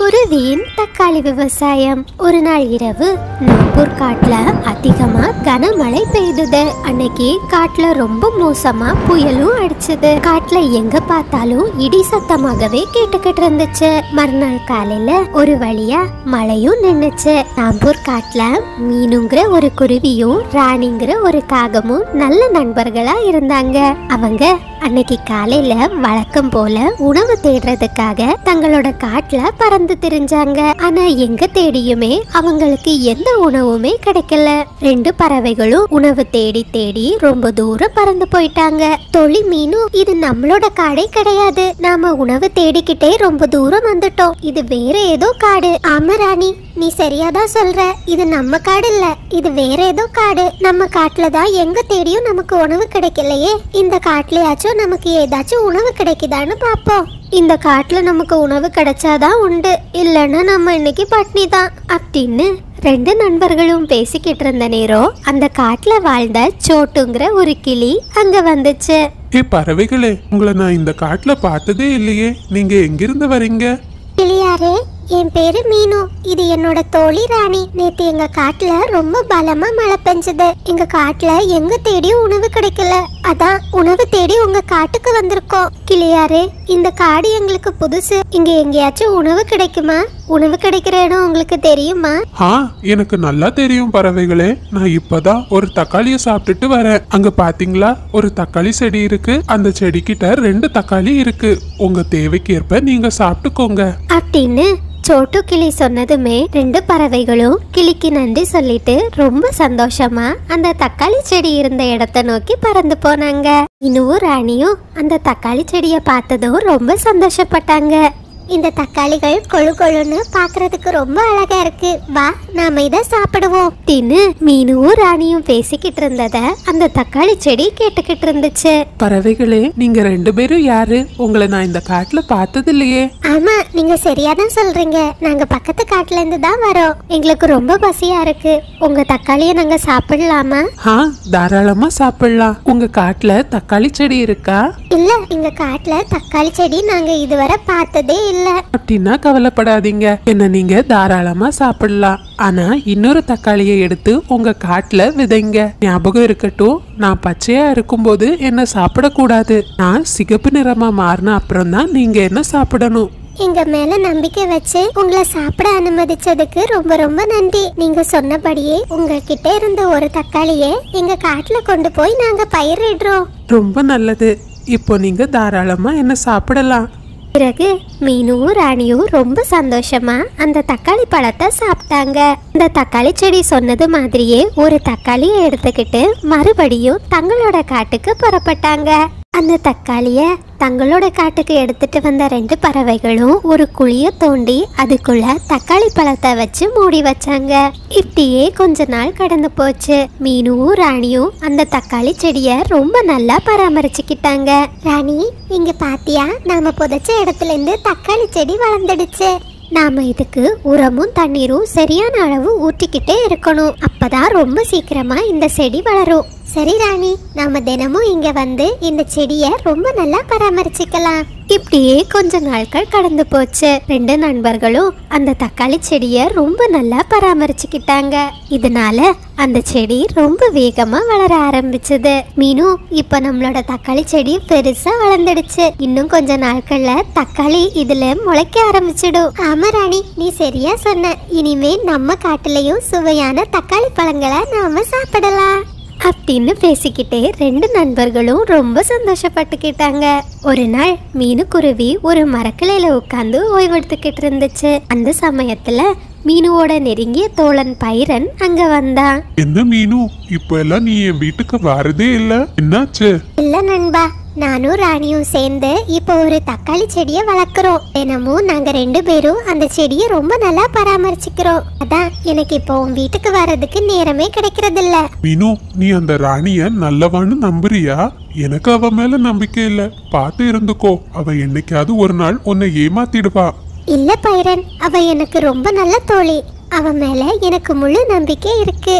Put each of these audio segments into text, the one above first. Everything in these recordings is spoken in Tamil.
குருவியின் தக்காளி விவசாயம் ஒரு நாள் இரவு நாம்பூர் காட்டுல அதிகமா கனமழை பெய்தது அன்னைக்கு காட்டுல ரொம்ப மோசமா புயலும் அடிச்சது காட்டுல எங்க பார்த்தாலும் இடி சத்தமாகவே கேட்டுக்கிட்டு இருந்துச்சு மறுநாள் காலையில ஒரு வழியா மழையும் நின்னுச்சு நாம்பூர் காட்டுல மீனுங்கிற ஒரு குருவியும் ராணிங்கிற ஒரு காகமும் நல்ல நண்பர்களா இருந்தாங்க அவங்க அன்னைக்கு காலையில வழக்கம் போல உணவு தேடுறதுக்காக தங்களோட காட்டுல பறந்து திரிஞ்சாங்க ஆனா எங்க தேடியுமே அவங்களுக்கு எந்த உணவுமே கிடைக்கல ரெண்டு பறவைகளும் உணவு தேடி தேடி ரொம்ப தூரம் பறந்து போயிட்டாங்க தொழி மீனும் இது நம்மளோட காடே கிடையாது நாம உணவு தேடிக்கிட்டே ரொம்ப தூரம் வந்துட்டோம் இது வேற ஏதோ காடு ஆமா ராணி நீ சரியாதான் சொல்ற இது நம்ம காடு இல்ல இது வேற ஏதோ காடு நம்ம காட்டுல தான் எங்க தேடியும் நமக்கு உணவு கிடைக்கலையே இந்த காட்டுலயாச்சும் நமக்கு ஏதாச்சும் உணவு கிடைக்குதான்னு பாப்போம் இந்த காட்டுல நமக்கு உணவு கிடைச்சாதான் உண்டு இல்லைன்னா நம்ம இன்னைக்கு பட்னி தான் அப்படின்னு ரெண்டு நண்பர்களும் பேசிக்கிட்டு இருந்த நேரம் அந்த காட்டுல வாழ்ந்த சோட்டுங்கிற ஒரு கிளி அங்க வந்துச்சு ஏ பறவைகளே உங்களை நான் இந்த காட்டுல பார்த்ததே இல்லையே நீங்க எங்கிருந்து வரீங்க கிளியாரே என் பேரு மீனு இது என்னோட தோழி ராணி நேத்து எங்க காட்டுல ரொம்ப பலமா மழை பெஞ்சது எங்க காட்டுல எங்க தேடியும் உணவு கிடைக்கல அதான் உணவு தேடி உங்க காட்டுக்கு வந்திருக்கோம் கிளியாரே இந்த காடு எங்களுக்கு புதுசு இங்க எங்கேயாச்சும் உணவு கிடைக்குமா உணவு கிடைக்கிற இடம் உங்களுக்கு தெரியுமா ஆ எனக்கு நல்லா தெரியும் பறவைகளே நான் இப்பதான் ஒரு தக்காளிய சாப்பிட்டுட்டு வரேன் அங்க பாத்தீங்களா ஒரு தக்காளி செடி இருக்கு அந்த செடி கிட்ட ரெண்டு தக்காளி இருக்கு உங்க தேவைக்கு ஏற்ப நீங்க சாப்பிட்டுக்கோங்க அப்படின்னு சோட்டு கிளி சொன்னதுமே ரெண்டு பறவைகளும் கிளிக்கு நன்றி சொல்லிட்டு ரொம்ப சந்தோஷமா அந்த தக்காளி செடி இருந்த இடத்த நோக்கி பறந்து போனாங்க இனுவும் ராணியும் அந்த தக்காளி செடியை பார்த்ததும் ரொம்ப சந்தோஷப்பட்டாங்க இந்த தக்காளிகள் கொழு கொழுன்னு பாக்குறதுக்கு ரொம்ப அழகா இருக்கு வா நாம இத சாப்பிடுவோம் அப்படின்னு மீனுவும் ராணியும் பேசிக்கிட்டு இருந்தத அந்த தக்காளி செடி கேட்டுக்கிட்டு இருந்துச்சு பறவைகளே நீங்க ரெண்டு பேரும் யாரு உங்களை நான் இந்த காட்டுல பார்த்தது இல்லையே ஆமா நீங்க சரியா தான் சொல்றீங்க நாங்க பக்கத்து காட்டுல இருந்து தான் வரோம் எங்களுக்கு ரொம்ப பசியா இருக்கு உங்க தக்காளியை நாங்க சாப்பிடலாமா ஆ தாராளமா சாப்பிடலாம் உங்க காட்டுல தக்காளி செடி இருக்கா இல்ல எங்க காட்டுல தக்காளி செடி நாங்க இதுவரை பார்த்ததே இல்ல அப்படின்னா கவலைப்படாதீங்க என்ன நீங்க தாராளமா சாப்பிடலாம் ஆனா இன்னொரு தக்காளியை எடுத்து உங்க காட்டுல விதைங்க ஞாபகம் இருக்கட்டும் நான் பச்சையா இருக்கும்போது என்ன சாப்பிடக்கூடாது நான் சிகப்பு நிறமா மாறின அப்புறம் தான் நீங்க என்ன சாப்பிடணும் எங்க மேல நம்பிக்கை வச்சு உங்களை சாப்பிட அனுமதிச்சதுக்கு ரொம்ப ரொம்ப நன்றி நீங்க சொன்னபடியே உங்ககிட்ட இருந்த ஒரு தக்காளியை எங்க காட்டுல கொண்டு போய் நாங்க பயிரிடுறோம் ரொம்ப நல்லது இப்போ நீங்க தாராளமா என்ன சாப்பிடலாம் பிறகு மீனும் ராணியும் ரொம்ப சந்தோஷமா அந்த தக்காளி பழத்தை சாப்பிட்டாங்க அந்த தக்காளி செடி சொன்னது மாதிரியே ஒரு தக்காளியை எடுத்துக்கிட்டு மறுபடியும் தங்களோட காட்டுக்கு புறப்பட்டாங்க அந்த தக்காளிய தங்களோட காட்டுக்கு எடுத்துட்டு வந்த ரெண்டு பறவைகளும் ஒரு குழிய தோண்டி அதுக்குள்ள தக்காளி பழத்தை வச்சு மூடி வச்சாங்க இப்படியே கொஞ்ச நாள் கடந்து போச்சு மீனும் ராணியும் அந்த தக்காளி செடிய ரொம்ப நல்லா பராமரிச்சுக்கிட்டாங்க ராணி இங்க பாத்தியா நாம புதைச்ச இடத்துல இருந்து தக்காளி செடி வளர்ந்துடுச்சு நாம இதுக்கு உரமும் தண்ணீரும் சரியான அளவு ஊற்றிக்கிட்டே இருக்கணும் அப்பதான் ரொம்ப சீக்கிரமா இந்த செடி வளரும் சரி ராணி நாம தினமும் இங்க வந்து இந்த செடிய ரொம்ப நல்லா பராமரிச்சுக்கலாம் இப்படியே கொஞ்ச நாட்கள் கடந்து போச்சு ரெண்டு நண்பர்களும் அந்த தக்காளி செடிய ரொம்ப நல்லா பராமரிச்சுக்கிட்டாங்க இதனால அந்த செடி ரொம்ப வேகமா வளர ஆரம்பிச்சது மீனு இப்ப நம்மளோட தக்காளி செடி பெருசா வளர்ந்துடுச்சு இன்னும் கொஞ்ச நாட்கள்ல தக்காளி இதுல முளைக்க ஆரம்பிச்சிடும் ஆமா ராணி நீ சரியா சொன்ன இனிமே நம்ம காட்டுலயும் சுவையான தக்காளி பழங்களை நாம சாப்பிடலாம் அப்படின்னு பேசிக்கிட்டே ரெண்டு நண்பர்களும் ரொம்ப சந்தோஷப்பட்டுக்கிட்டாங்க ஒரு நாள் மீனுக்குருவி ஒரு மரக்கிளையில உட்காந்து ஓய்வெடுத்துக்கிட்டு இருந்துச்சு அந்த சமயத்துல மீனுவோட நெருங்கிய தோழன் பைரன் அங்க வந்தான் என்ன மீனு இப்ப எல்லாம் நீ என் வீட்டுக்கு வரதே இல்ல என்னாச்சு இல்ல நண்பா நானும் ராணியும் சேர்ந்து இப்போ ஒரு தக்காளி செடியை வளர்க்குறோம் தினமும் நாங்க ரெண்டு பேரும் அந்த செடியை ரொம்ப நல்லா பராமரிச்சுக்கிறோம் அதான் எனக்கு இப்போ உன் வீட்டுக்கு வர்றதுக்கு நேரமே கிடைக்கிறது இல்ல மீனு நீ அந்த ராணிய நல்லவான்னு நம்புறியா எனக்கு அவ மேல நம்பிக்கை இல்ல பார்த்து இருந்துக்கோ அவ என்னைக்காவது ஒரு நாள் உன்னை ஏமாத்திடுவா இல்ல பைரன் அவ எனக்கு ரொம்ப நல்ல தோழி அவ மேல எனக்கு முழு நம்பிக்கை இருக்கு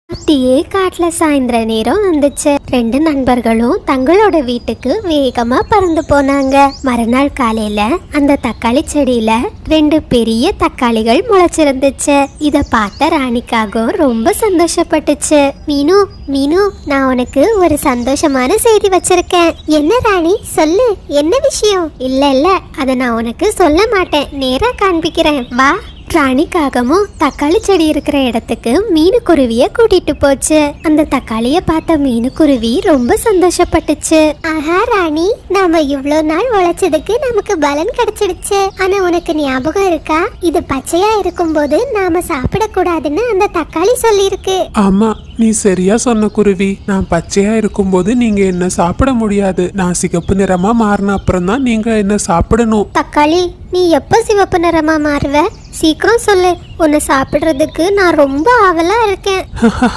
அப்படியே காட்டுல சாயந்தர நேரம் வந்துச்சு ரெண்டு நண்பர்களும் தங்களோட வீட்டுக்கு வேகமா பறந்து போனாங்க மறுநாள் காலையில அந்த தக்காளி செடியில ரெண்டு பெரிய தக்காளிகள் முளைச்சிருந்துச்சு இத பார்த்த ராணிக்காகவும் ரொம்ப சந்தோஷப்பட்டுச்சு மீனு மீனு நான் உனக்கு ஒரு சந்தோஷமான செய்தி வச்சிருக்கேன் என்ன ராணி சொல்லு என்ன விஷயம் இல்ல இல்ல அத நான் உனக்கு சொல்ல மாட்டேன் நேரா காண்பிக்கிறேன் வா ராணிக்காகமும் தக்காளி செடி இருக்கிற இடத்துக்கு மீனுக்குருவிய கூட்டிட்டு போச்சு அந்த தக்காளிய பார்த்த மீனுக்குருவி ரொம்ப சந்தோஷப்பட்டுச்சு ஆஹா ராணி நாம இவ்ளோ நாள் உழைச்சதுக்கு நமக்கு பலன் கிடைச்சிடுச்சு ஆனா உனக்கு ஞாபகம் இருக்கா இது பச்சையா இருக்கும்போது நாம சாப்பிடக்கூடாதுன்னு அந்த தக்காளி சொல்லியிருக்கு ஆமா நீ சரியா சொன்ன குருவி நான் பச்சையா இருக்கும்போது நீங்க என்ன சாப்பிட முடியாது நான் சிகப்பு நிறமா மாறின அப்புறம் தான் நீங்க என்ன சாப்பிடணும் தக்காளி நீ எப்போ சிவப்பு நிறமா மாறுவ சீக்கிரம் சொல்லு உன்னை சாப்பிடுறதுக்கு நான் ரொம்ப ஆவலா இருக்கேன்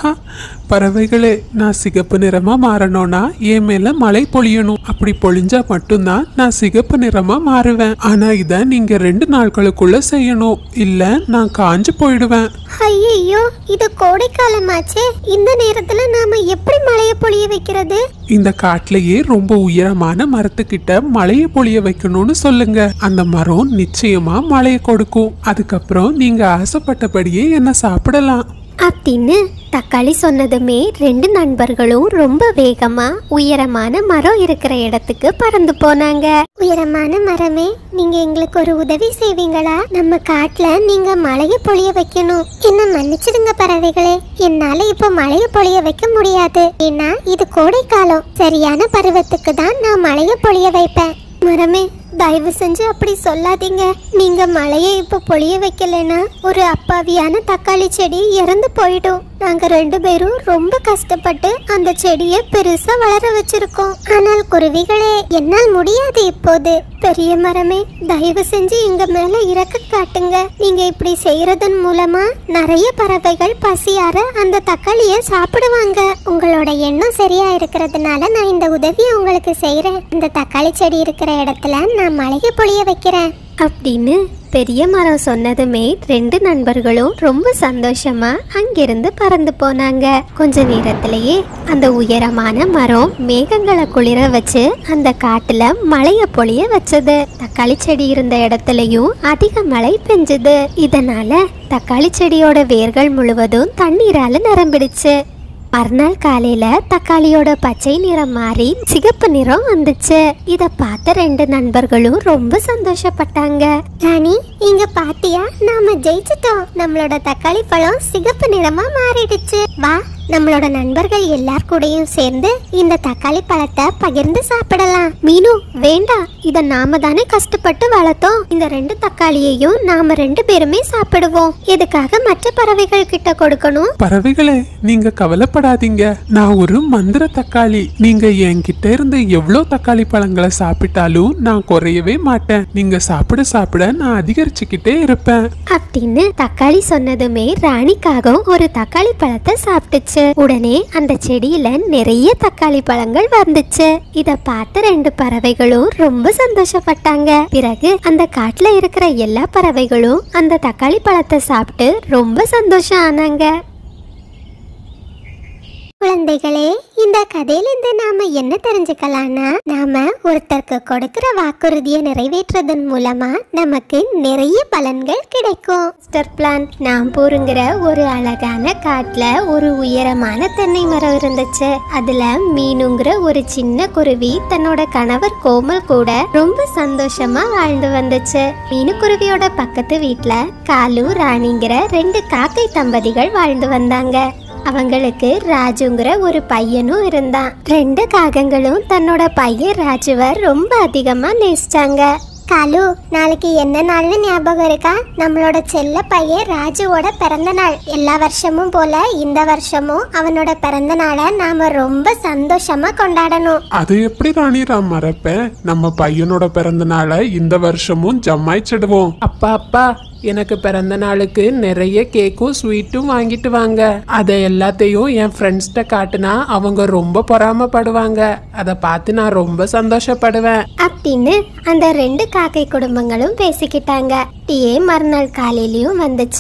பறவைகளே நான் சிகப்பு நிறமா மாறணும்னா என் மேல மழை பொழியணும் அப்படி பொழிஞ்சா மட்டும்தான் நான் சிகப்பு நிறமா மாறுவேன் ஆனா இத நீங்க ரெண்டு நாட்களுக்குள்ள செய்யணும் இல்ல நான் காஞ்சு போயிடுவேன் ஐயோ இது கோடைக்காலமாச்சே இந்த நேரத்துல நாம எப்படி மழைய பொழிய வைக்கிறது இந்த காட்டுலயே ரொம்ப உயரமான மரத்துக்கிட்ட மழையை பொழிய வைக்கணும்னு சொல்லுங்க அந்த மரம் நிச்சயமா மழையை கொடுக்கும் அதுக்கப்புறம் நீங்க ஆசைப்பட்டபடியே என்ன சாப்பிடலாம் அப்படின்னு தக்காளி சொன்னதுமே ரெண்டு நண்பர்களும் ரொம்ப வேகமா உயரமான மரம் இருக்கிற இடத்துக்கு பறந்து போனாங்க உயரமான மரமே நீங்க எங்களுக்கு ஒரு உதவி செய்வீங்களா நம்ம காட்டுல நீங்க மழைய பொழிய வைக்கணும் என்ன மன்னிச்சிடுங்க பறவைகளே என்னால இப்ப மழைய பொழிய வைக்க முடியாது ஏன்னா இது கோடைக்காலம் சரியான பருவத்துக்கு தான் நான் மழைய பொழிய வைப்பேன் மரமே தயவு செஞ்சு அப்படி சொல்லாதீங்க நீங்க மழையை இப்ப பொழிய வைக்கலைன்னா ஒரு அப்பாவியான தக்காளி செடி இறந்து போயிடும் நாங்க ரெண்டு பேரும் ரொம்ப கஷ்டப்பட்டு அந்த செடியை பெருசா வளர வச்சிருக்கோம் ஆனால் குருவிகளே என்னால் முடியாது இப்போது பெரிய மரமே தயவு செஞ்சு எங்க மேல இறக்க காட்டுங்க நீங்க இப்படி செய்யறதன் மூலமா நிறைய பறவைகள் பசியார அந்த தக்காளியை சாப்பிடுவாங்க உங்களோட எண்ணம் சரியா இருக்கிறதுனால நான் இந்த உதவியை உங்களுக்கு செய்யறேன் இந்த தக்காளி செடி இருக்கிற இடத்துல நான் மழையை பொழிய வைக்கிறேன் அப்படின்னு பெரிய மரம் சொன்னதுமே ரெண்டு நண்பர்களும் ரொம்ப சந்தோஷமா அங்கிருந்து பறந்து போனாங்க கொஞ்ச நேரத்திலேயே அந்த உயரமான மரம் மேகங்களை குளிர வச்சு அந்த காட்டுல மழைய பொழிய வச்சது தக்காளி செடி இருந்த இடத்துலயும் அதிக மழை பெஞ்சது இதனால தக்காளி செடியோட வேர்கள் முழுவதும் தண்ணீரால நிரம்பிடுச்சு மறுநாள் காலையில தக்காளியோட பச்சை நிறம் மாறி சிகப்பு நிறம் வந்துச்சு இத பார்த்த ரெண்டு நண்பர்களும் ரொம்ப சந்தோஷப்பட்டாங்க ராணி இங்க பாத்தியா நாம ஜெயிச்சிட்டோம் நம்மளோட தக்காளி பழம் சிகப்பு நிறமா மாறிடுச்சு வா நம்மளோட நண்பர்கள் எல்லார் கூடயும் சேர்ந்து இந்த தக்காளி பழத்தை பகிர்ந்து சாப்பிடலாம் மீனு வேண்டாம் இத நாம தானே கஷ்டப்பட்டு வளர்த்தோம் இந்த ரெண்டு தக்காளியையும் நாம ரெண்டு பேருமே சாப்பிடுவோம் எதுக்காக மற்ற பறவைகள் கிட்ட கொடுக்கணும் பறவைகளே நீங்க கவலைப்படாதீங்க நான் ஒரு மந்திர தக்காளி நீங்க என்கிட்ட இருந்து எவ்வளவு தக்காளி பழங்களை சாப்பிட்டாலும் நான் குறையவே மாட்டேன் நீங்க சாப்பிட சாப்பிட நான் அதிகரிச்சுக்கிட்டே இருப்பேன் அப்படின்னு தக்காளி சொன்னதுமே ராணிக்காகவும் ஒரு தக்காளி பழத்தை சாப்பிட்டுச்சு உடனே அந்த செடியில நிறைய தக்காளி பழங்கள் வந்துச்சு இத பார்த்த ரெண்டு பறவைகளும் ரொம்ப சந்தோஷப்பட்டாங்க பிறகு அந்த காட்டுல இருக்கிற எல்லா பறவைகளும் அந்த தக்காளி பழத்தை சாப்பிட்டு ரொம்ப சந்தோஷம் ஆனாங்க குழந்தைகளே இந்த கதையிலிருந்து நாம என்ன தெரிஞ்சுக்கலாம்னா நாம ஒருத்தருக்கு கொடுக்கிற வாக்குறுதியை நிறைவேற்றுறதன் மூலமா நமக்கு நிறைய பலன்கள் கிடைக்கும் மாஸ்டர் பிளான் நாம்பூருங்கிற ஒரு அழகான காட்டுல ஒரு உயரமான தென்னை மரம் இருந்துச்சு அதுல மீனுங்கிற ஒரு சின்ன குருவி தன்னோட கணவர் கோமல் கூட ரொம்ப சந்தோஷமா வாழ்ந்து வந்துச்சு மீனுக்குருவியோட பக்கத்து வீட்ல காலு ராணிங்கிற ரெண்டு காக்கை தம்பதிகள் வாழ்ந்து வந்தாங்க அவங்களுக்கு ராஜுங்கிற ஒரு பையனும் இருந்தான் ரெண்டு காகங்களும் தன்னோட பையன் ராஜுவை ரொம்ப அதிகமா நேசிச்சாங்க காலு நாளைக்கு என்ன நாள்னு ஞாபகம் இருக்கா நம்மளோட செல்ல பையன் ராஜுவோட பிறந்த நாள் எல்லா வருஷமும் போல இந்த வருஷமும் அவனோட பிறந்த நாளை நாம ரொம்ப சந்தோஷமா கொண்டாடணும் அது எப்படி ராணி ராம் மறப்பேன் நம்ம பையனோட பிறந்த நாளை இந்த வருஷமும் ஜம்மாய்ச்சிடுவோம் அப்பா அப்பா எனக்கு பிறந்த நாளுக்கு நிறைய கேக்கும் ஸ்வீட்டும் வாங்கிட்டு வாங்க அதை எல்லாத்தையும் என் ஃப்ரெண்ட்ஸ்கிட்ட காட்டுனா அவங்க ரொம்ப பொறாமப்படுவாங்க அதை பார்த்து நான் ரொம்ப சந்தோஷப்படுவேன் அப்படின்னு அந்த ரெண்டு காக்கை குடும்பங்களும் பேசிக்கிட்டாங்க டீயே மறுநாள் காலையிலயும் வந்துச்சு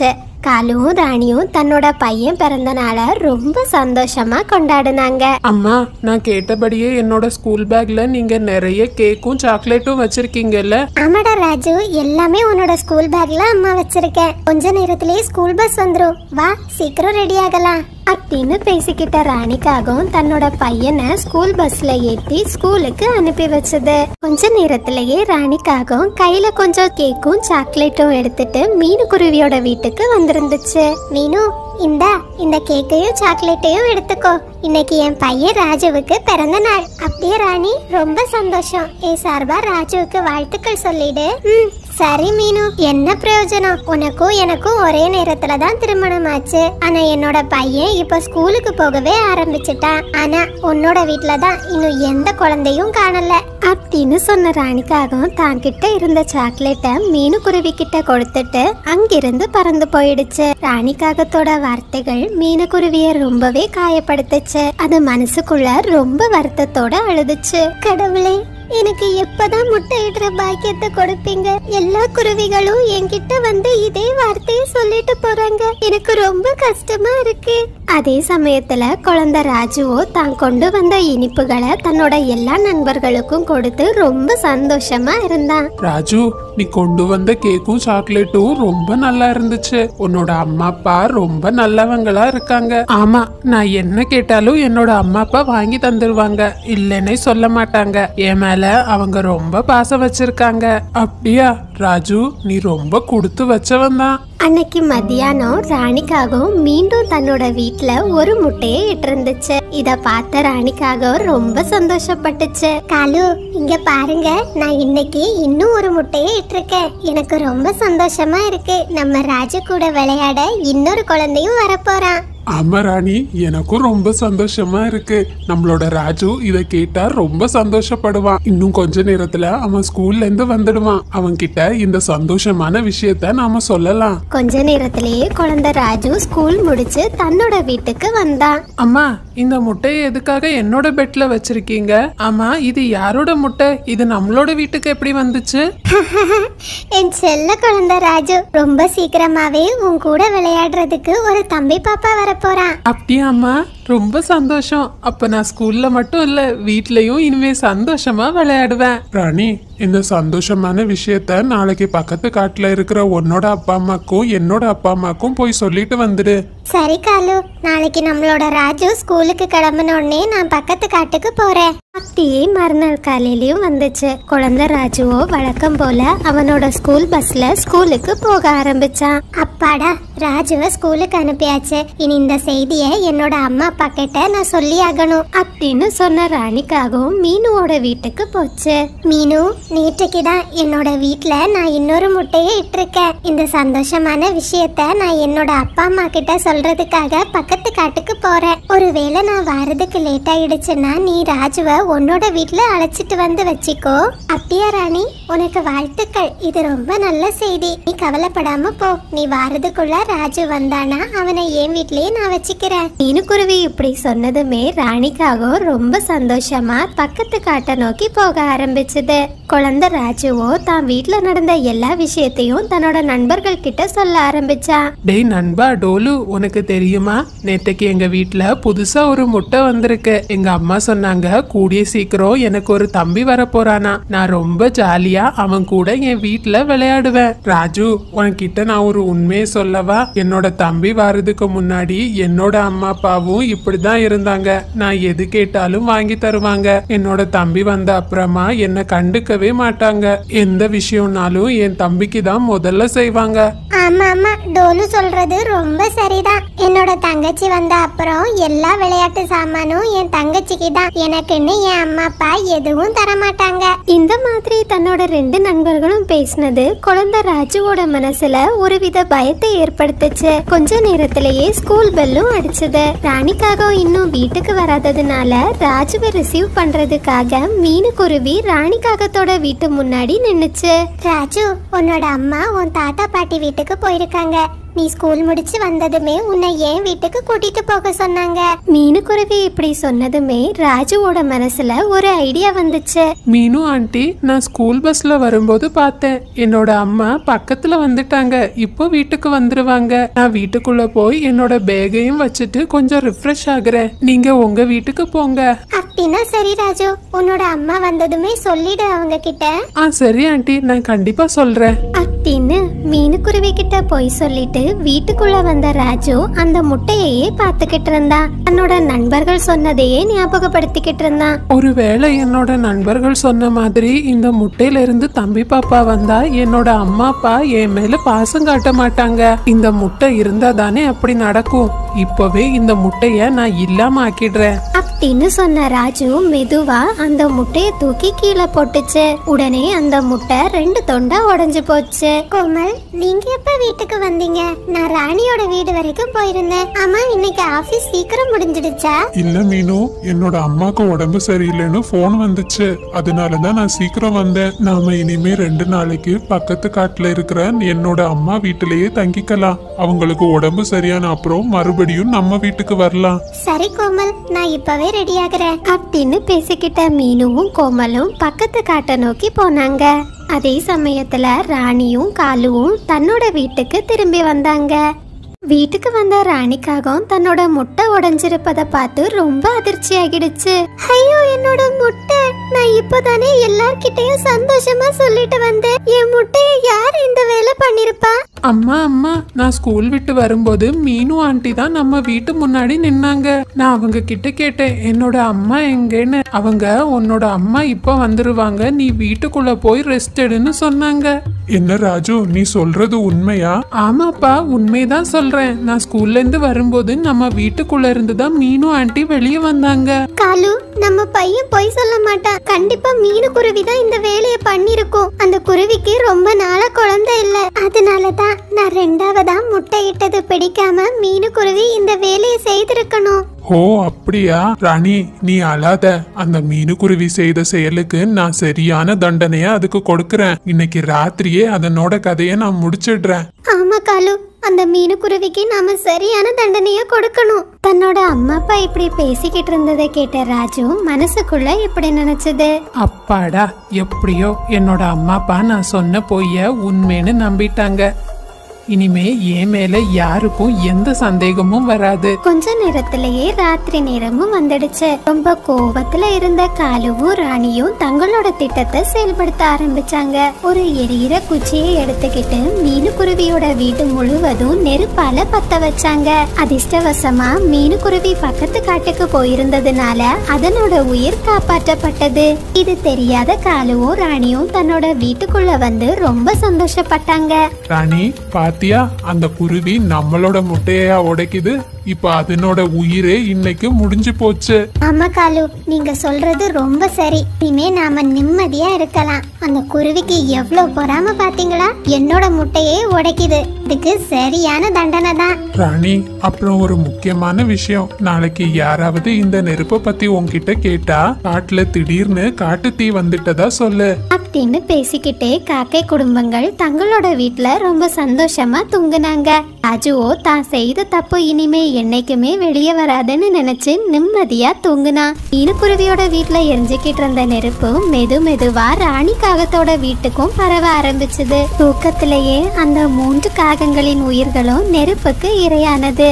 காலுவும் ராணியும் தன்னோட பையன் பிறந்த நாளை ரொம்ப சந்தோஷமா கொண்டாடினாங்க அம்மா நான் கேட்டபடியே என்னோட ஸ்கூல் பேக்ல நீங்க நிறைய கேக்கும் சாக்லேட்டும் வச்சிருக்கீங்கல்ல ஆமாடா ராஜு எல்லாமே உன்னோட ஸ்கூல் பேக்ல அம்மா வச்சிருக்கேன் கொஞ்ச நேரத்திலேயே ஸ்கூல் பஸ் வந்துரும் வா சீக்கிரம் ரெடி ஆகலாம் அப்படின்னு பேசிக்கிட்ட ராணிக்காகவும் தன்னோட பையனை ஸ்கூல் பஸ்ல ஏத்தி ஸ்கூலுக்கு அனுப்பி வச்சது கொஞ்ச நேரத்திலேயே ராணிக்காகவும் கையில கொஞ்சம் கேக்கும் சாக்லேட்டும் எடுத்துட்டு மீனுக்குருவியோட வீட்டுக்கு வந்திருந்துச்சு மீனு இந்தா இந்த கேக்கையும் சாக்லேட்டையும் எடுத்துக்கோ இன்னைக்கு என் பையன் ராஜுவுக்கு பிறந்த நாள் அப்படியே ராணி ரொம்ப சந்தோஷம் ஏ சார்பா ராஜுவுக்கு வாழ்த்துக்கள் சொல்லிடு ம் சரி மீனு என்ன பிரயோஜனம் உனக்கும் எனக்கும் ஒரே நேரத்துல தான் திருமணம் ஆச்சு ஆனா என்னோட பையன் இப்ப ஸ்கூலுக்கு போகவே ஆரம்பிச்சிட்டான் ஆனா உன்னோட வீட்ல தான் இன்னும் எந்த குழந்தையும் காணல அப்படின்னு சொன்ன ராணிக்காகவும் தான் கிட்ட இருந்த சாக்லேட்டை மீனுக்குருவி கிட்ட கொடுத்துட்டு அங்கிருந்து பறந்து போயிடுச்சு ராணிக்காகத்தோட வார்த்தைகள் மீனுக்குருவிய ரொம்பவே காயப்படுத்துச்சு அது மனசுக்குள்ள ரொம்ப வருத்தத்தோட அழுதுச்சு கடவுளே எனக்கு எப்பதான் முட்டையிடுற பாக்கியத்தை கொடுப்பீங்க எல்லா குருவிகளும் என்கிட்ட வந்து இதே வார்த்தையை சொல்லிட்டு போறாங்க எனக்கு ரொம்ப கஷ்டமா இருக்கு அதே சமயத்துல குழந்தை ராஜுவோ தான் கொண்டு வந்த இனிப்புகளை தன்னோட எல்லா நண்பர்களுக்கும் கொடுத்து ரொம்ப சந்தோஷமா இருந்தான் ராஜு நீ கொண்டு வந்த கேக்கும் சாக்லேட்டும் ரொம்ப நல்லா இருந்துச்சு உன்னோட அம்மா அப்பா ரொம்ப நல்லவங்களா இருக்காங்க ஆமா நான் என்ன கேட்டாலும் என்னோட அம்மா அப்பா வாங்கி தந்துருவாங்க இல்லைன்னே சொல்ல மாட்டாங்க என் மேல அவங்க ரொம்ப பாசம் வச்சிருக்காங்க அப்படியா ராஜு நீ ரொம்ப கொடுத்து வச்சவன் தான் அன்னைக்கு மத்தியானம் ராணிக்காகவும் மீண்டும் தன்னோட வீட்ல ஒரு முட்டையை இட்டிருந்துச்சு இத பார்த்த ராணிக்காகவும் ரொம்ப சந்தோஷப்பட்டுச்சு காலு இங்க பாருங்க நான் இன்னைக்கு இன்னும் ஒரு முட்டையை இட்டிருக்கேன் எனக்கு ரொம்ப சந்தோஷமா இருக்கு நம்ம ராஜு கூட விளையாட இன்னொரு குழந்தையும் வரப்போறான் ஆமா ராணி எனக்கும் ரொம்ப சந்தோஷமா இருக்கு நம்மளோட ராஜு இத கேட்டா ரொம்ப சந்தோஷப்படுவான் இன்னும் கொஞ்ச நேரத்துல அவன் ஸ்கூல்ல இருந்து வந்துடுவான் அவன் கிட்ட இந்த சந்தோஷமான விஷயத்த நாம சொல்லலாம் கொஞ்ச நேரத்திலேயே குழந்தை ராஜு ஸ்கூல் முடிச்சு தன்னோட வீட்டுக்கு வந்தான் அம்மா இந்த முட்டையை எதுக்காக என்னோட பெட்ல வச்சிருக்கீங்க ஆமா இது யாரோட முட்டை இது நம்மளோட வீட்டுக்கு எப்படி வந்துச்சு என் செல்ல குழந்தை ராஜு ரொம்ப சீக்கிரமாவே உன் கூட விளையாடுறதுக்கு ஒரு தம்பி பாப்பா வரப்போறான் அப்படியா அம்மா ரொம்ப சந்தோஷம் அப்ப நான் ஸ்கூல்ல மட்டும் இல்ல வீட்லயும் இனிமே சந்தோஷமா விளையாடுவேன் ராணி இந்த சந்தோஷமான விஷயத்த நாளைக்கு பக்கத்து காட்டுல இருக்கிற உன்னோட அப்பா அம்மாக்கும் என்னோட அப்பா அம்மாக்கும் போய் சொல்லிட்டு வந்துடு சரி காலு நாளைக்கு நம்மளோட ராஜு ஸ்கூலுக்கு கிளம்பின உடனே நான் பக்கத்து காட்டுக்கு போறேன் அப்படியே மறுநாள் காலையிலயும் வந்துச்சு குழந்தை ராஜுவோ வழக்கம் போல அவனோட ஸ்கூல் பஸ்ல ஸ்கூலுக்கு போக ஆரம்பிச்சான் அப்பாடா ராஜுவை ஸ்கூலுக்கு அனுப்பியாச்சு இனி இந்த செய்தியை என்னோட அம்மா அப்பா கிட்ட நான் சொல்லி ஆகணும் அப்படின்னு சொன்ன ராணிக்காகவும் மீனுவோட வீட்டுக்கு போச்சு மீனு நேற்றைக்கு தான் என்னோட வீட்ல நான் இன்னொரு முட்டையை இட்டிருக்கேன் இந்த சந்தோஷமான விஷயத்த நான் என்னோட அப்பா அம்மா கிட்ட சொல்றதுக்காக பக்கத்து காட்டுக்கு போறேன் ஒருவேளை நான் வரதுக்கு லேட் ஆயிடுச்சுன்னா நீ ராஜுவை உன்னோட வீட்ல அழைச்சிட்டு வந்து வச்சுக்கோ அப்படியா ராணி உனக்கு வாழ்த்துக்கள் இது ரொம்ப நல்ல செய்தி நீ கவலைப்படாம போ நீ வாரதுக்குள்ள ராஜு வந்தானா அவனை என் வீட்லயே நான் வச்சுக்கிறேன் மீனுக்குருவி இப்படி சொன்னதுமே ராணிக்காகவும் ரொம்ப சந்தோஷமா பக்கத்து காட்டை நோக்கி போக ஆரம்பிச்சது குழந்தை ராஜுவோ தான் வீட்ல நடந்த எல்லா விஷயத்தையும் தன்னோட நண்பர்கள் கிட்ட சொல்ல ஆரம்பிச்சான் டேய் நண்பா டோலு உனக்கு தெரியுமா நேத்தைக்கு எங்க வீட்ல புதுசா ஒரு முட்டை வந்திருக்கு எங்க அம்மா சொன்னாங்க கூடிய சீக்கிரம் எனக்கு ஒரு தம்பி வர போறானா நான் ரொம்ப ஜாலியா அவன் கூட என் வீட்ல விளையாடுவேன் ராஜு உன்கிட்ட நான் ஒரு உண்மையை சொல்லவா என்னோட தம்பி வர்றதுக்கு முன்னாடி என்னோட அம்மா அப்பாவும் இப்படிதான் இருந்தாங்க நான் எது கேட்டாலும் வாங்கி தருவாங்க என்னோட தம்பி வந்த அப்புறமா என்னை கண்டுக்கவே மாட்டாங்க எந்த விஷயம்னாலும் என் தம்பிக்கு தான் முதல்ல செய்வாங்க ஆமா ஆமா டோலு சொல்றது ரொம்ப சரிதான் என்னோட தங்கச்சி வந்த அப்புறம் எல்லா விளையாட்டு சாமானும் என் தங்கச்சிக்கு தான் எனக்குன்னு என் அம்மா அப்பா எதுவும் தர மாட்டாங்க இந்த மாதிரி தன்னோட ரெண்டு நண்பர்களும் பேசினது குழந்தை ராஜுவோட மனசுல ஒருவித பயத்தை ஏற்படுத்துச்சு கொஞ்ச நேரத்திலேயே ஸ்கூல் பெல்லும் அடிச்சது ராணிக்காக இன்னும் வீட்டுக்கு வராததுனால ராஜுவை ரிசீவ் பண்றதுக்காக மீனுக்குருவி ராணிக்காகத்தோட வீட்டு முன்னாடி நின்னுச்சு ராஜு உன்னோட அம்மா உன் தாத்தா பாட்டி வீட்டுக்கு போயிருக்காங்க நீ ஸ்கூல் முடிச்சு வந்ததுமே உன்னை ஏன் வீட்டுக்கு கூட்டிட்டு போக சொன்னாங்க மீனுக்குருவி இப்படி சொன்னதுமே ராஜுவோட மனசுல ஒரு ஐடியா வந்துச்சு மீனு ஆண்டி நான் ஸ்கூல் பஸ்ல வரும்போது பார்த்தேன் என்னோட அம்மா பக்கத்துல வந்துட்டாங்க இப்போ வீட்டுக்கு வந்துருவாங்க நான் வீட்டுக்குள்ள போய் என்னோட பேகையும் வச்சுட்டு கொஞ்சம் ரிஃப்ரெஷ் ஆகுறேன் நீங்க உங்க வீட்டுக்கு போங்க அப்படின்னா சரி ராஜு உன்னோட அம்மா வந்ததுமே சொல்லிடு அவங்க கிட்ட ஆ சரி ஆண்டி நான் கண்டிப்பா சொல்றேன் அப்படின்னு மீனுக்குருவி கிட்ட போய் சொல்லிட்டு வீட்டுக்குள்ள வந்த ராஜு அந்த முட்டையையே பார்த்துக்கிட்டு இருந்தான் தன்னோட நண்பர்கள் சொன்னதையே ஞாபகப்படுத்திக்கிட்டு இருந்தான் ஒருவேளை என்னோட நண்பர்கள் சொன்ன மாதிரி இந்த முட்டையில இருந்து தம்பி பாப்பா வந்தா என்னோட அம்மா அப்பா என் மேல பாசம் காட்ட மாட்டாங்க இந்த முட்டை இருந்தா தானே அப்படி நடக்கும் இப்பவே இந்த முட்டைய நான் இல்லாம ஆக்கிடுறேன் அப்படின்னு சொன்ன ராஜு மெதுவா அந்த முட்டைய தூக்கி கீழே போட்டுச்சு உடனே அந்த முட்டை ரெண்டு தொண்டா உடைஞ்சு போச்சு கோமல் நீங்க எப்ப வீட்டுக்கு வந்தீங்க நான் ராணியோட வீடு வரைக்கும் போயிருந்தேன் ஆமா இன்னைக்கு ஆபீஸ் சீக்கிரம் முடிஞ்சிடுச்சா இல்ல மீனு என்னோட அம்மாக்கு உடம்பு சரியில்லைன்னு போன் வந்துச்சு அதனாலதான் நான் சீக்கிரம் வந்தேன் நாம இனிமே ரெண்டு நாளைக்கு பக்கத்து காட்டுல இருக்கிற என்னோட அம்மா வீட்டிலேயே தங்கிக்கலாம் அவங்களுக்கு உடம்பு சரியான அப்புறம் மறுபடியும் நம்ம வீட்டுக்கு வரலாம் சரி கோமல் நான் இப்பவே ரெடி ஆகுறேன் அப்படின்னு பேசிக்கிட்ட மீனுவும் கோமலும் பக்கத்து காட்டை நோக்கி போனாங்க அதே சமயத்துல ராணியும் காலுவும் தன்னோட வீட்டுக்கு திரும்பி வந்தாங்க வீட்டுக்கு வந்த ராணிக்காகவும் தன்னோட முட்டை உடைஞ்சிருப்பத பார்த்து ரொம்ப அதிர்ச்சி ஆகிடுச்சு ஐயோ என்னோட முட்டை நான் இப்பதானே எல்லார்கிட்டயும் சந்தோஷமா சொல்லிட்டு வந்தேன் என் முட்டைய யார் இந்த வேலை பண்ணிருப்பா அம்மா அம்மா நான் ஸ்கூல் விட்டு வரும்போது மீனு ஆண்டி தான் நம்ம வீட்டு முன்னாடி நின்னாங்க நான் அவங்க கிட்ட கேட்டேன் என்னோட அம்மா எங்கன்னு அவங்க உன்னோட அம்மா இப்போ வந்துருவாங்க நீ வீட்டுக்குள்ள போய் ரெஸ்ட் எடுன்னு சொன்னாங்க என்ன ராஜு நீ சொல்றது உண்மையா ஆமாப்பா உண்மைதான் சொல்றேன் நான் ஸ்கூல்ல இருந்து வரும்போது நம்ம வீட்டுக்குள்ள இருந்து தான் மீனு ஆண்டி வெளியே வந்தாங்க காலு நம்ம பையன் பொய் சொல்ல மாட்டான் கண்டிப்பா மீனு குருவி தான் இந்த வேலையை பண்ணிருக்கும் அந்த குருவிக்கு ரொம்ப நாளா குழந்தை இல்ல அதனாலதான் நான் ரெண்டாவதா முட்டை இட்டது பிடிக்காம மீனு குருவி இந்த வேலையை செய்திருக்கணும் ஓ அப்படியா ராணி நீ அழாத அந்த மீனுக்குருவி செய்த செயலுக்கு நான் சரியான தண்டனைய அதுக்கு கொடுக்கறேன் இன்னைக்கு ராத்திரியே அதனோட கதையை நான் முடிச்சிடுறேன் ஆமா காலு அந்த மீனு குருவிக்கு நாம சரியான தண்டனைய கொடுக்கணும் தன்னோட அம்மா அப்பா இப்படி பேசிக்கிட்டு இருந்ததை கேட்ட ராஜு மனசுக்குள்ள இப்படி நினைச்சது அப்பாடா எப்படியோ என்னோட அம்மா அப்பா நான் சொன்ன பொய்ய உண்மைன்னு நம்பிட்டாங்க இனிமே என் மேல யாருக்கும் எந்த சந்தேகமும் வராது கொஞ்ச நேரத்திலேயே ராத்திரி நேரமும் வந்துடுச்சு ரொம்ப கோவத்துல இருந்த காலுவும் ராணியும் தங்களோட திட்டத்தை செயல்படுத்த ஆரம்பிச்சாங்க ஒரு எரியிற குச்சியை எடுத்துக்கிட்டு மீனுக்குருவியோட வீடு முழுவதும் நெருப்பால பத்த வச்சாங்க அதிர்ஷ்டவசமா மீனுக்குருவி பக்கத்து காட்டுக்கு போயிருந்ததுனால அதனோட உயிர் காப்பாற்றப்பட்டது இது தெரியாத காலுவும் ராணியும் தன்னோட வீட்டுக்குள்ள வந்து ரொம்ப சந்தோஷப்பட்டாங்க ராணி பாத்தியா அந்த குருவி நம்மளோட முட்டையா உடைக்குது இப்ப அதனோட உயிரே இன்னைக்கு முடிஞ்சு போச்சு ஆமா காலு நீங்க சொல்றது ரொம்ப சரி இனிமே நாம நிம்மதியா இருக்கலாம் அந்த குருவிக்கு எவ்வளவு பொறாம பாத்தீங்களா என்னோட முட்டையே உடைக்குது இதுக்கு சரியான தண்டனை தான் ராணி அப்புறம் ஒரு முக்கியமான விஷயம் நாளைக்கு யாராவது இந்த நெருப்பை பத்தி உன்கிட்ட கேட்டா காட்டுல திடீர்னு காட்டு தீ வந்துட்டதா சொல்லு அப்படின்னு பேசிக்கிட்டே காக்கை குடும்பங்கள் தங்களோட வீட்ல ரொம்ப சந்தோஷமா தூங்குனாங்க ராஜுவோ தான் செய்த தப்பு இனிமே என்னைக்குமே வெளியே வராதுன்னு நினைச்சு நிம்மதியா தூங்குனான் மீனுக்குருவியோட வீட்ல எரிஞ்சுக்கிட்டு இருந்த நெருப்பு மெது மெதுவா ராணி காகத்தோட வீட்டுக்கும் பரவ ஆரம்பிச்சது தூக்கத்திலேயே அந்த மூன்று காகங்களின் உயிர்களும் நெருப்புக்கு இரையானது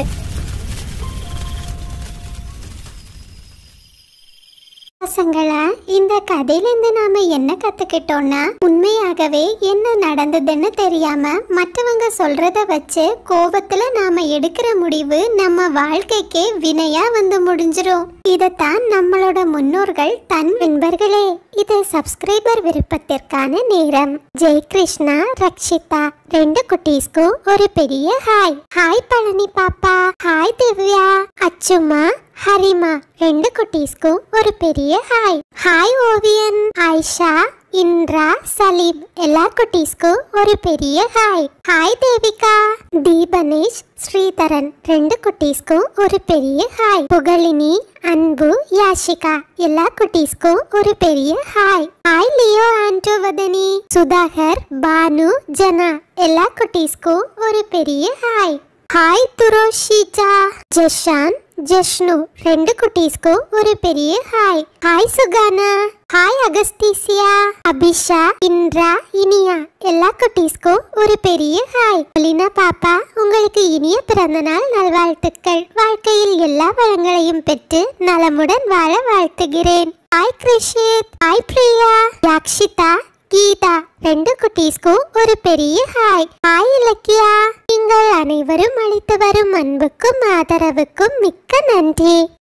பசங்களா இந்த கதையில இருந்து நாம என்ன கத்துக்கிட்டோம்னா உண்மையாகவே என்ன நடந்ததுன்னு தெரியாம மற்றவங்க சொல்றத வச்சு கோபத்துல நாம எடுக்கிற முடிவு நம்ம வாழ்க்கைக்கே வினையா வந்து முடிஞ்சிரும் இதத்தான் நம்மளோட முன்னோர்கள் தன் நண்பர்களே இது சப்ஸ்கிரைபர் விருப்பத்திற்கான நேரம் ஜெய் கிருஷ்ணா ரக்ஷிதா ரெண்டு குட்டீஸ்க்கும் ஒரு பெரிய ஹாய் ஹாய் பழனி பாப்பா ஹாய் திவ்யா அச்சுமா ஹரிமா ரெண்டு குட்டீஸ்க்கும் ஒரு பெரிய ஹாய் ஹாய் ஓவியன் ஆயிஷா இந்திரா சலீம் எல்லா குட்டீஸ்க்கும் ஒரு பெரிய ஹாய் ஹாய் தேவிகா தீபனேஷ் ஸ்ரீதரன் ரெண்டு குட்டீஸ்க்கும் ஒரு பெரிய ஹாய் புகழினி அன்பு யாஷிகா எல்லா குட்டீஸ்க்கும் ஒரு பெரிய hi hi Leo Antovathani Sudhakar Banu Jana எல்லா குட்டீஸ்க்கும் ஒரு பெரிய ஹாய் ஹாய் துரோஷிஜா ஜஷான் ஜஷ்ணு ரெண்டு குட்டீஸ்க்கும் ஒரு பெரிய ஹாய் ஹாய் சுகானா ஹாய் அகஸ்தீசியா அபிஷா இந்திரா இனியா எல்லா குட்டீஸ்க்கும் ஒரு பெரிய ஹாய் அலினா பாப்பா உங்களுக்கு இனிய பிறந்த நாள் நல்வாழ்த்துக்கள் வாழ்க்கையில் எல்லா வளங்களையும் பெற்று நலமுடன் வாழ வாழ்த்துகிறேன் ஹாய் கிருஷித் ஹாய் பிரியா யாக்ஷிதா கீதா ரெண்டு குட்டீஸ்க்கும் ஒரு பெரிய ஹாய் ஹாய் இலக்கியா நீங்கள் அனைவரும் அளித்து வரும் அன்புக்கும் ஆதரவுக்கும் மிக்க நன்றி